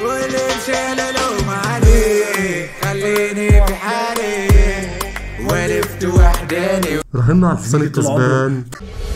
واللي مشى لوم عليه خليني في حالي ولفت وحداني راهنا على الحصان طول عمره. الكسبان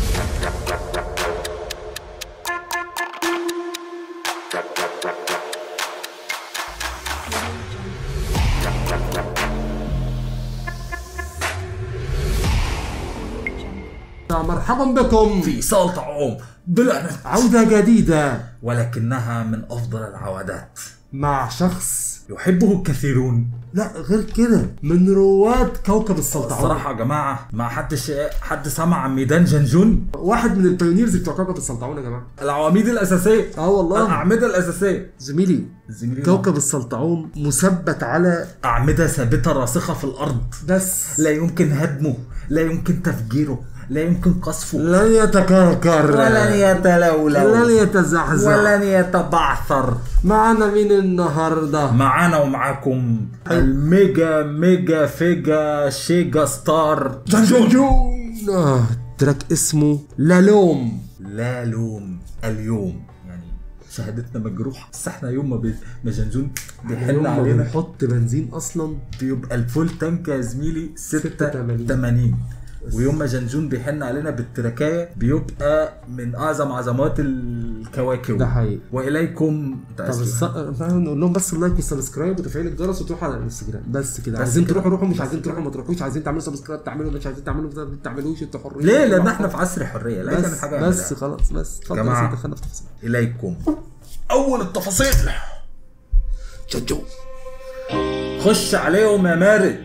يا مرحبا بكم في صالة عوم بلعنة عودة جديدة ولكنها من أفضل العودات مع شخص يحبه الكثيرون لا غير كده من رواد كوكب السلطعون الصراحة يا جماعة ما حدش حد سمع عن ميدان جنجون واحد من البايونيرز بتوع كوكب السلطعون يا جماعه العواميد الأساسية اه والله الأعمدة الأساسية زميلي زميلي كوكب السلطعون مثبت على أعمدة ثابتة راسخة في الأرض بس لا يمكن هدمه لا يمكن تفجيره لا يمكن قصفه لن يتكركر ولن يتلولو لن يتزحزح ولن يتبعثر معنا مين النهارده معانا ومعاكم الميجا ميجا فيجا شيجا ستار جنجون آه تراك اسمه لا لوم لا لوم اليوم يعني شهادتنا مجروحه بس احنا يوم ما, بي... ما جنجون بيحل يوم ما علينا بنحط بنزين اصلا بيبقى الفول تانك يا زميلي 86. 86 ويوم ما جنجون بيحن علينا بالتركايه بيبقى من اعظم عظمات الكواكب ده حقيقي. واليكم طب الص... نقول لهم بس اللايك والسبسكرايب وتفعيل الجرس وتروحوا على الانستجرام بس كده بس عايزين كده. تروحوا روحوا مش عايزين تروحوا ما تروحوش عايزين تعملوا سبسكرايب تعملوا مش عايزين تعملوا ما تعملوش انتوا حرين ليه؟ لان احنا في عصر حريه لا تعمل بس حاجه بس اعملها. خلاص بس اتفضل جماعة. يا سيدي دخلنا في تفاصيل اليكم اول التفاصيل جنجون خش عليهم يا مارد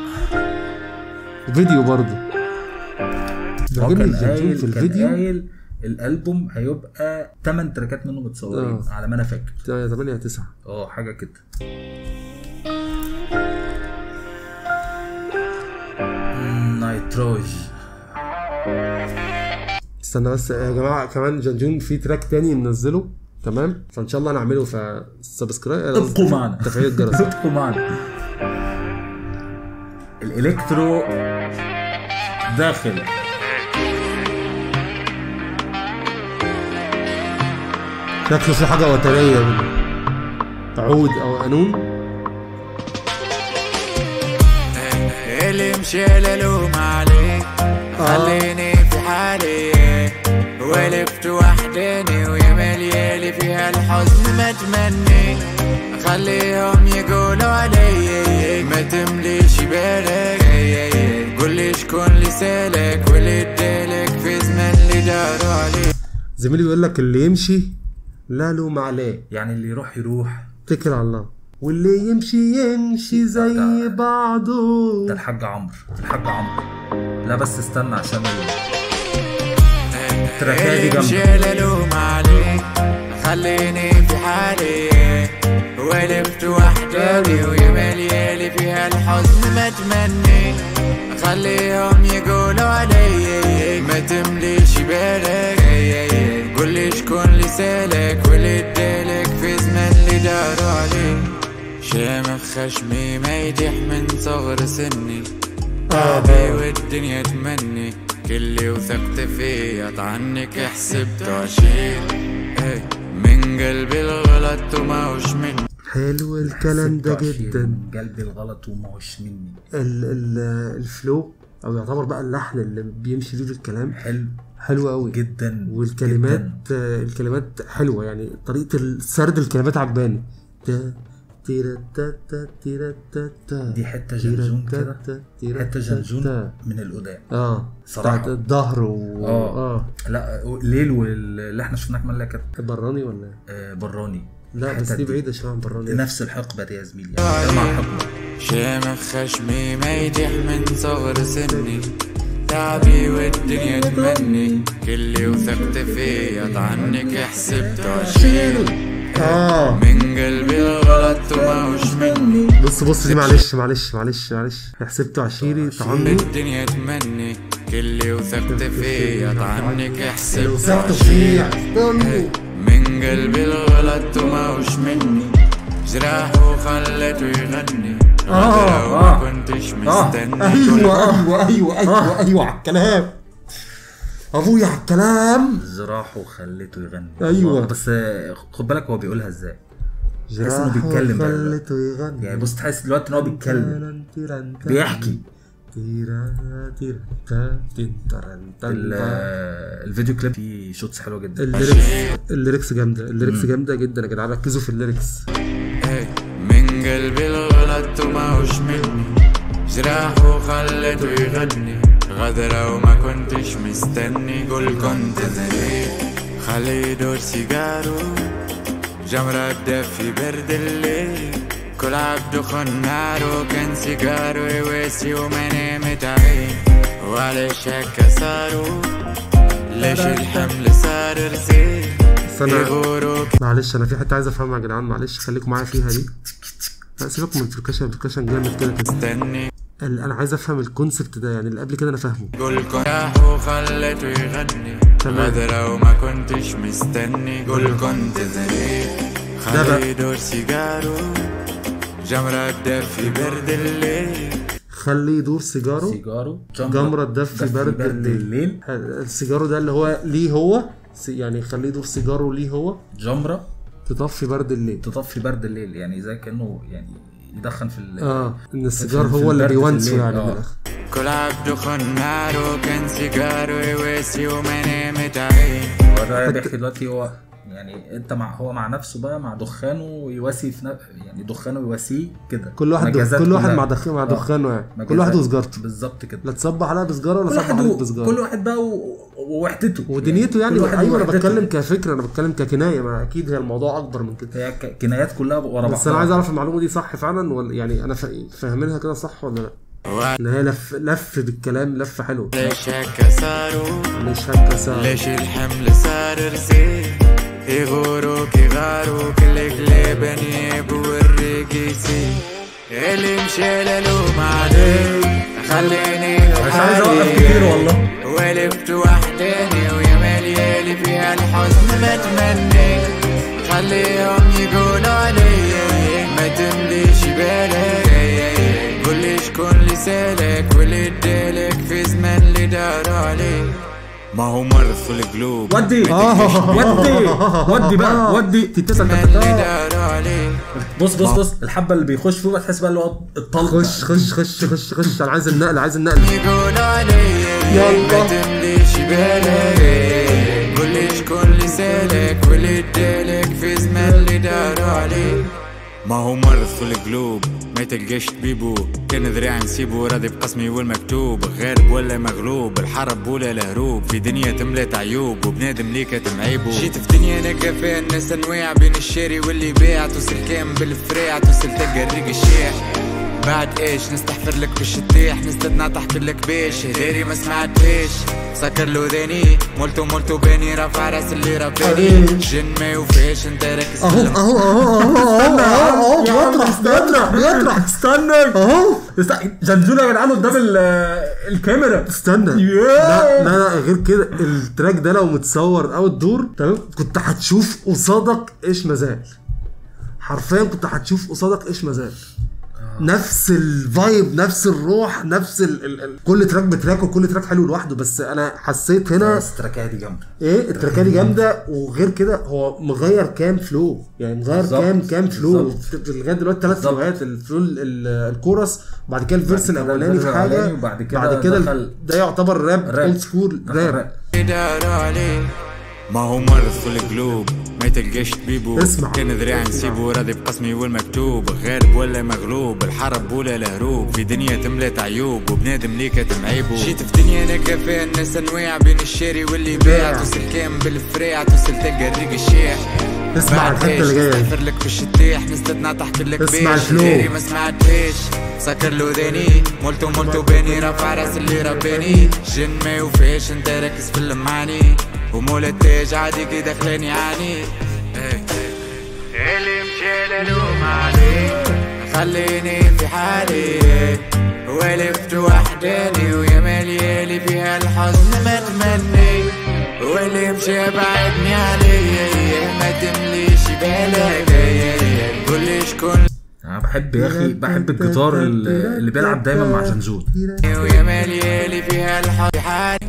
فيديو برضه هو عجبني كان الجنجون قايل في كان الفيديو قايل الالبوم هيبقى 8 تراكات منه متصورين آه. على ما انا فاكر 8 9 اه حاجه كده مم، نايتروج استنى بس يا جماعه كمان جنجون في تراك تاني منزله تمام فان شاء الله نعمله فسبسكرايب ابقوا معنا تفعيل الجرس ابقوا معنا الالكترو داخل شكله في حاجه وتريه منه. عود او قانون اللي مشى لوم عليه خليني في حالي ولفت وحداني ويا مليالي فيها الحزن ما تمني خليهم يقولوا علي ما تمليش بالك قول لي شكون اللي سالك واللي ادالك في زمن اللي داروا عليه زميلي بيقول لك اللي يمشي لا لوم عليه يعني اللي يروح يروح اتكل على الله واللي يمشي يمشي زي ده بعضه ده الحاج عمرو الحاج عمرو لا بس استنى عشان ال... التراكية دي اللي جامدة مشى لوم عليه خليني في حالي ولفت وحداني ويا مليالي فيها الحزن ما تمني خليهم يقولوا علي ما تمليش بالك قول لي شكون اللي سالك واللي ادالك في زمن اللي داروا عليه شامخ خشمي ما يدح من صغر سني أبي والدنيا تمني كل وثقت فيه عنك حسبته عشير إيه، من قلبي الغلط وماهوش مني حلو الكلام ده 26 جدا من قلبي الغلط وماهوش مني ال ال الفلو او يعتبر بقى اللحن اللي بيمشي فيه الكلام حلو حلو قوي جدا والكلمات جداً. آه، الكلمات حلوه يعني طريقه سرد الكلمات عجباني تا- تيرا تا تا تيرا تا تا دي حتة تيرا جنجون تا كده تا تيرا حتة تا جنجون تا. من القدام اه صراحة. بتاعت الظهر و اه اه لا ليل واللي احنا شفناه كمان اللي كانت براني ولا إيه؟ آه، براني لا بس الحتة دي بعيده شويه عن براني نفس الحقبة دي يا زميلي يعني مع الحقبة شامخ خشمي ما يدح من صغر سني تعبي والدنيا تمني كل وثقت فيه عنك حسبته عشير اه من قلبي الغلط وماهوش مني بص بص دي معلش معلش معلش معلش حسبته عشيري طعمي الدنيا تمني كل وثقت فيه عنك حسبته وثقت عشير فيه من قلبي الغلط وماهوش مني جراحه خلته يغني آه، لو آه. ما كنتش آه. مستني ايوه ايوه ايوه ايوه ايوه على الكلام ابويا على الكلام زراحه وخليته يغني أيوة. بس آه، خد بالك هو بيقولها ازاي تحس انه بيتكلم بقى. خلته يغني يعني بص تحس دلوقتي ان هو بيتكلم بيحكي. ال- الفيديو كليب فيه شوتس حلوه جدا الليركس الليركس جامده الليركس جامده جدا يا جدعان ركزوا في الليركس إيه، من قلبي الغلط وما هوش مني جراح وخلته يغني غدرة وما كنتش مستني قول كنت ذليل خلي يدور سيجارو جمرة تدفي برد الليل كل عبد خن نارو كان سيجارو يواسي وما نامت عين وعليش هكا صاروا ليش الحمل صار رزيل استنى يغوروا معلش انا في حته عايز افهمها يا جدعان معلش خليكم معايا فيها دي لا سيبك من البركشن البركشن جامد كده كده مستني ال- انا عايز افهم الكونسبت ده يعني اللي قبل كده انا فاهمه قول كنت وخلته يغني تمام. غدرة وما كنتش مستني قول كنت ذليل ده بقى. خلي يدور سيجارو جمرة تدفي برد الليل خليه يدور سيجاره سيجارو جمرة تدفي برد الليل السيجارو ده اللي هو ليه هو س- يعني خليه يدور سيجاره ليه هو جمره تطفي برد الليل تطفي برد الليل يعني زي كانه يعني يدخن في ال اه ان السيجار في هو اللي البرد في بيونسه الليل، يعني آه. من الاخر كل عبد خنار وكان سيجارو يواسي وما نامت عين هو ده بيحكي دلوقتي هو يعني انت مع هو مع نفسه بقى مع دخانه يواسي في ن... يعني دخانه يواسيه كده كل واحد مجازات كل واحد كلها. مع دخ... مع آه. دخانه يعني كل مجازات. واحد وسجارته بالظبط كده لا تصبح عليها بسجاره ولا كل تصبح واحد عليك و... بسجاره كل واحد بقى و... ووحدته ودنيته يعني كل واحد ايوه انا ووحدته. بتكلم كفكره انا بتكلم ككنايه ما اكيد هي الموضوع اكبر من كده هي ك... كنايات كلها ورا بعض بس انا عايز اعرف المعلومه دي صح فعلا ولا يعني انا فا- فاهمينها كده صح ولا لا ان هي لف لف بالكلام لف حلو ليش هكا صاروا مش هكا ساعة ليش الحمل صار رزيل يغوروك يغاروك القلب نيب والرقيسي اللي مشى للوم عليك خليني في مش عايز اوقف حالي كتير والله ولفت وحداني ويا مليالي فيها الحزن ما تمني خليهم يقولوا علي ما تمليش بالك قولي شكون اللي سالك واللي ادالك في زمان اللي دار عليك ما هو مرض في القلوب ودي ودي ودي بقى ودي ما اللي دار عليك بص بص بص الحبه اللي بيخش فيه بقى تحس بقى اللي هو الطلق خش خش خش خش خش انا عايز النقل عايز النقل يقول علي ما تمليش بالك قولي شكون اللي سالك واللي ادالك في زمان اللي دار عليك ما هو مرض في القلوب ما تلقاش طبيبو كان ذراع نسيبو راضي بقسمي والمكتوب غارب ولا مغلوب الحرب ولا الهروب في دنيا تملات عيوب وبنادم ليك معيبو جيت في دنيا نلقى فيها الناس انواع بين الشاري واللي باع توصل كام بالفراع توصل تلقى الريق الشيح بعد ايش نستحفر لك باش تطيح نستدنا تحكي لك بيش هداري ما سمعتهاش سكر له ذاني مولتو مولتو باني رافع راس اللي رباني جن ما يوفيش انت راكز اهو اهو اهو اهو اهو اهو بيطرح بيطرح بيطرح استنى اهو جنجونة يا جدعان قدام ال- الكاميرا استنى لا لا لا غير كده التراك ده لو متصور او الدور تمام كنت هتشوف قصادك ايش مازال حرفيا كنت هتشوف قصادك ايش مازال نفس الفايب نفس الروح نفس ال ال ال كل تراك بتراك وكل تراك حلو لوحده بس انا حسيت هنا بس التراكية دي جامدة ايه التراكه دي جامده وغير كده هو مغير كام فلو يعني مغير بالظبط. كام كام فلو بالظبط. لغايه دلوقتي ثلاث بالظبط. فلوهات الفلو ال- ال- الكورس وبعد كده الفيرس بعد كده الاولاني الفيرس في حاجه الأولاني وبعد كده بعد كده دخل- ده يعتبر راب راب. اولد سكول دخل راب دار عليه ما هو مرض في القلوب ما تلقاش طبيبو اسمع. كان ذراع نسيبو راضي بقسمي والمكتوب غالب ولا مغلوب الحرب ولا الهروب في دنيا تملات عيوب وبنادم ليك معيبو جيت في دنيا نلقى فيها الناس انواع بين الشاري واللي باع توصل كام بالفراع توصل تلقى الريق الشيح اسمع بعد الحته ايش اللي جايه دي. نستغفر لك باش تطيح نستدنا تحكي لك اسمع بيش الفلو. داري ما سمعتهاش سكر له ذاني مولتو مولتو باني رافع راس اللي رباني جن ما يوفيش انت راكز في المعاني ومول التاج عادي كده خلاني عاني إيه. اللي مشي للوم عليه خليني في حالي ولفت وحداني ويا مليالي فيها الحزن ما تمني واللي مشى بعدني عليه ما تمليش بالك قولي شكون انا بحب يا اخي بحب الجيتار اللي اللي بيلعب دايما مع جنجون ويا مليالي فيها الحب حالي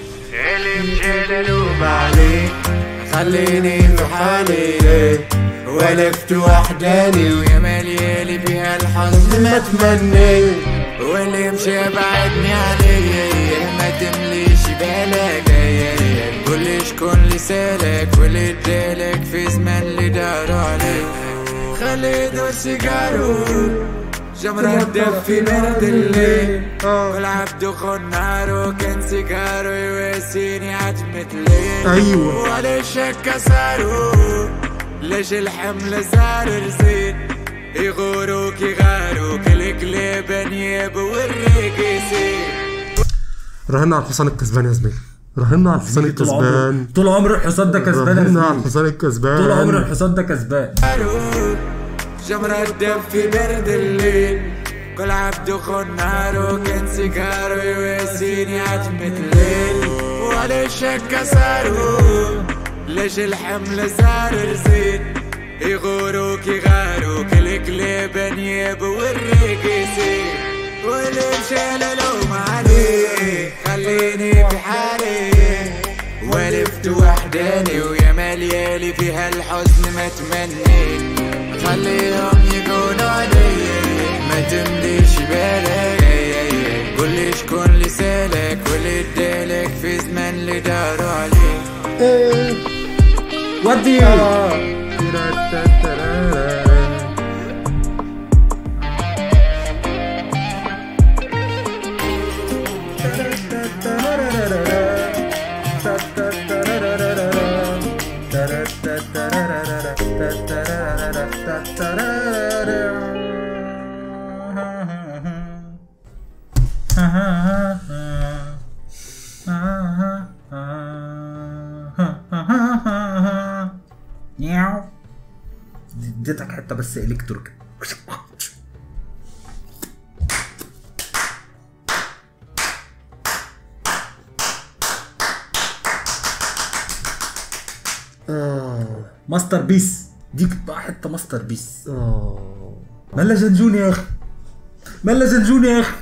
اللي مشي للوم عليه خليني في حالي ولفت وحداني ويا مليالي فيها الحزن ما تمني واللي مشى بعدني عليا ما تمليش بالك قولي شكون اللي سالك واللي ادالك في زمان اللي دار عليك خلي دور سيجارو جمرة تدفي برد الليل والعبد خن نارو كان سيجارو يواسيني عتمة ليل أيوة. وليش كسروا ليش الحمل زار رزين يغوروك يغاروك الكلاب نياب والريق يسير راهنا على الحصان الكسبان يا زميلي راهنا على الحصان طول عمره الكسبان طول عمر الحصان ده كسبان يا راهنا على زميلي. الحصان الكسبان طول عمر الحصان ده كسبان جمرة تدفي برد الليل كل عبد خن نارو كان سيجارو يواسيني عتمة الليل وليش كسروا ليش الحمل زار رزين يغوروك يغاروك الكلاب نياب والريق يسير واللي مشى لوم عليه خليني في حالي ولفت وحداني ويا مليالي فيها الحزن ما تمنيت خليهم يقولوا علي ما تمليش بالك قولي شكون اللي سالك واللي ادالك في زمان اللي داروا عليك ودي نياو اديتك حته بس الكتريك آه ماستر بيس دي بقى حته ماستر بيس آه ملا زنزون يا اخي ملا زنزون يا اخي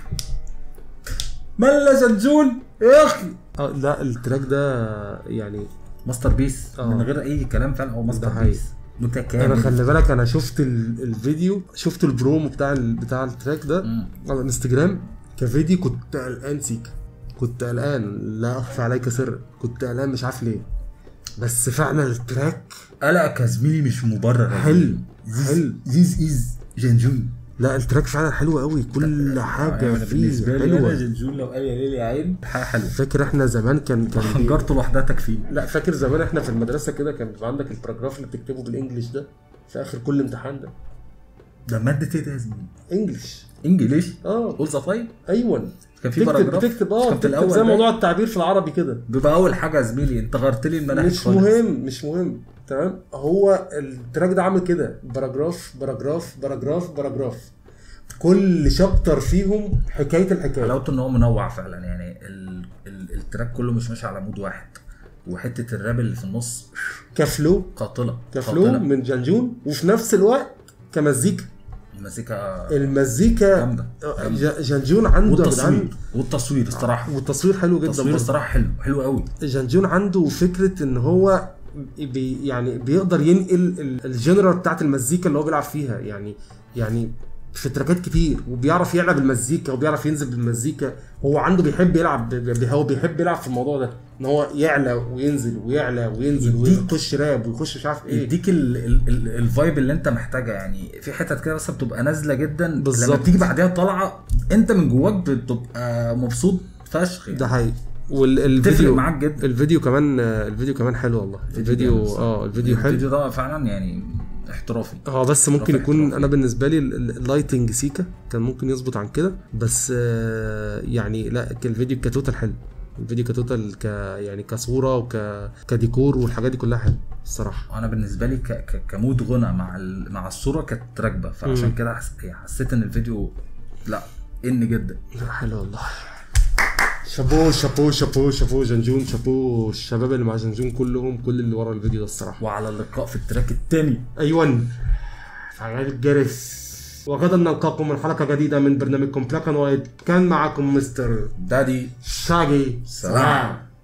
ملا زنزون يا اخي آه، لا التراك ده يعني ماستر بيس آه. من غير اي كلام فعلا هو ماستر ده حقيقي. بيس انا متكامل خلي بالك انا شفت ال- الفيديو شفت البرومو بتاع ال- بتاع التراك ده مم. على الانستجرام كفيديو كنت قلقان سيكا كنت قلقان لا اخفى عليك سر كنت قلقان مش عارف ليه بس فعلا التراك قلقك يا زميلي مش مبرر يا حلو زميلي. حلو زيز از جنجون لا التراك فعلا حلو قوي كل حاجه أنا بالنسبه فيه لي انا حلوه جنجون لو قال يا ليل يا عين حاجه حلوه فاكر احنا زمان كان كان بي- حنجرته لوحدها تكفي لا فاكر زمان احنا في المدرسه كده كان بيبقى عندك الباراجراف اللي بتكتبه بالانجلش ده في اخر كل امتحان ده ده ماده ايه ده يا زميلي؟ انجلش انجليش اه قول طيب ايوه كان في تكتب باراجراف بتكتب مش اه كان في بتكتب الاول زي ده؟ موضوع التعبير في العربي كده بيبقى اول حاجه يا زميلي انت غيرت لي المناهج مش خالص. مهم مش مهم تمام هو التراك ده عامل كده باراجراف باراجراف باراجراف باراجراف كل شابتر فيهم حكايه الحكايه حلاوته ان هو منوع فعلا يعني ال... ال... التراك كله مش ماشي على مود واحد وحته الراب اللي في النص كفلو قاتله كفلو قاتلة. من جنجون وفي نفس الوقت كمزيكا المزيكا المزيكا جامده آه، ج- جنجون عنده يا جدعان والتصوير والتصوير الصراحه والتصوير حلو جدا التصوير برضه. الصراحه حلو حلو قوي جنجون عنده فكره ان هو بي يعني بيقدر ينقل ال- الجنرال بتاعت المزيكا اللي هو بيلعب فيها يعني يعني في تراكات كتير وبيعرف يلعب بالمزيكا وبيعرف ينزل بالمزيكا هو عنده بيحب يلعب ب- ب- هو بيحب يلعب في الموضوع ده ان هو يعلى وينزل ويعلى وينزل يديك- ويخش راب ويخش مش عارف ايه يديك ال- ال- ال- الفايب اللي انت محتاجها يعني في حتت كده بس بتبقى نازله جدا لما بالظبط. بتيجي بعدها طالعه انت من جواك بتبقى مبسوط فشخ يعني. ده حقيقي والفيديو معاك جدا. الفيديو كمان الفيديو كمان حلو والله الفيديو جامد الصراحة. اه الفيديو حلو الفيديو ده فعلا يعني احترافي هو بس ممكن رافع يكون احترافي. انا بالنسبه لي ال- ال- اللايتنج سيكا كان ممكن يظبط عن كده بس آه، يعني لا ك- الفيديو كتوتال حلو الفيديو كتوتال ك يعني كصوره وك كديكور والحاجات دي كلها حلوه الصراحه انا بالنسبه لي ك... ك... كمود غنى مع ال... مع الصوره كانت راكبه فعشان مم. كده حس... يعني حسيت ان الفيديو لا ان جدا لا حلو والله شابو شابو شابو شابو جنجون شابو الشباب اللي مع جنجون كلهم كل اللي ورا الفيديو ده الصراحه وعلى اللقاء في التراك التاني ايوه فعيال الجرس وغدا نلقاكم من حلقه جديده من برنامجكم بلاك اند وايت كان معكم مستر دادي شاجي سلام.